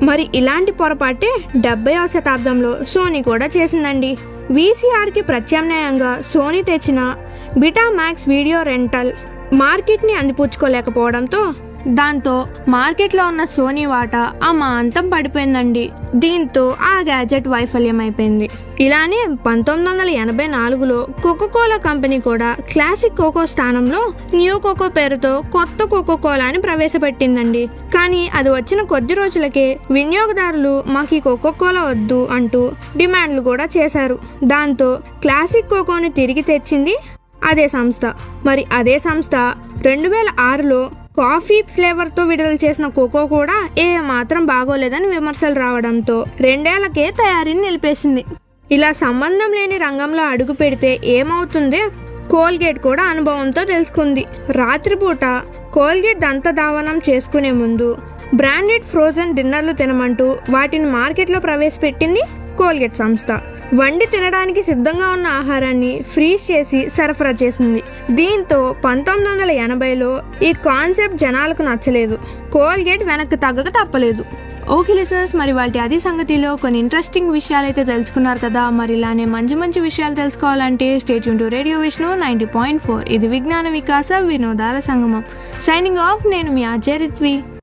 మరి ఇలాంటి పొరపాటే డెబ్బైవ శతాబ్దంలో సోనీ కూడా చేసిందండి వీసీఆర్కి ప్రత్యామ్నాయంగా సోనీ తెచ్చిన బిటా మ్యాక్స్ వీడియో రెంటల్ మార్కెట్ని అందిపుచ్చుకోలేకపోవడంతో దాంతో మార్కెట్లో ఉన్న సోనీ వాటా అమాంతం పడిపోయిందండి దీంతో ఆ గ్యాజెట్ వైఫల్యం అయిపోయింది ఇలానే పంతొమ్మిది వందల ఎనభై నాలుగులో కోకోకోలా కంపెనీ కూడా క్లాసిక్ కోకో స్థానంలో న్యూ కోకో పేరుతో కొత్త కోకో కోలాని ప్రవేశపెట్టిందండి కానీ అది వచ్చిన కొద్ది రోజులకే వినియోగదారులు మాకు ఈ కోకో కోలా వద్దు అంటూ డిమాండ్లు కూడా చేశారు దాంతో క్లాసిక్ కోకోని తిరిగి తెచ్చింది అదే సంస్థ మరి అదే సంస్థ రెండు వేల ఆరులో కాఫీ ఫ్లేవర్తో విడుదల చేసిన కోకో కూడా ఏ మాత్రం బాగోలేదని విమర్శలు రావడంతో రెండేళ్లకే తయారీని నిలిపేసింది ఇలా సంబంధం లేని రంగంలో అడుగు పెడితే ఏమవుతుందో కోల్గేట్ కూడా అనుభవంతో తెలుసుకుంది రాత్రిపూట కోల్గేట్ దంత దావనం చేసుకునే ముందు బ్రాండెడ్ ఫ్రోజన్ డిన్నర్లు తినమంటూ వాటిని మార్కెట్లో ప్రవేశపెట్టింది కోల్గేట్ సంస్థ వండి తినడానికి సిద్ధంగా ఉన్న ఆహారాన్ని ఫ్రీజ్ చేసి సరఫరా చేసింది దీంతో పంతొమ్మిది వందల ఎనభైలో ఈ కాన్సెప్ట్ జనాలకు నచ్చలేదు కోల్గేట్ వెనక్కి తగ్గక తప్పలేదు ఓకే లిసనర్స్ మరి వాటి అది సంగతిలో కొన్ని ఇంట్రెస్టింగ్ విషయాలు అయితే తెలుసుకున్నారు కదా మరి ఇలానే మంచి మంచి విషయాలు తెలుసుకోవాలంటే state to radio Vishnu ninety point four ఇది విజ్ఞాన వికాస వినోదాల సంగమం సైనింగ్ ఆఫ్ నేను మీ ఆచార్యత్వి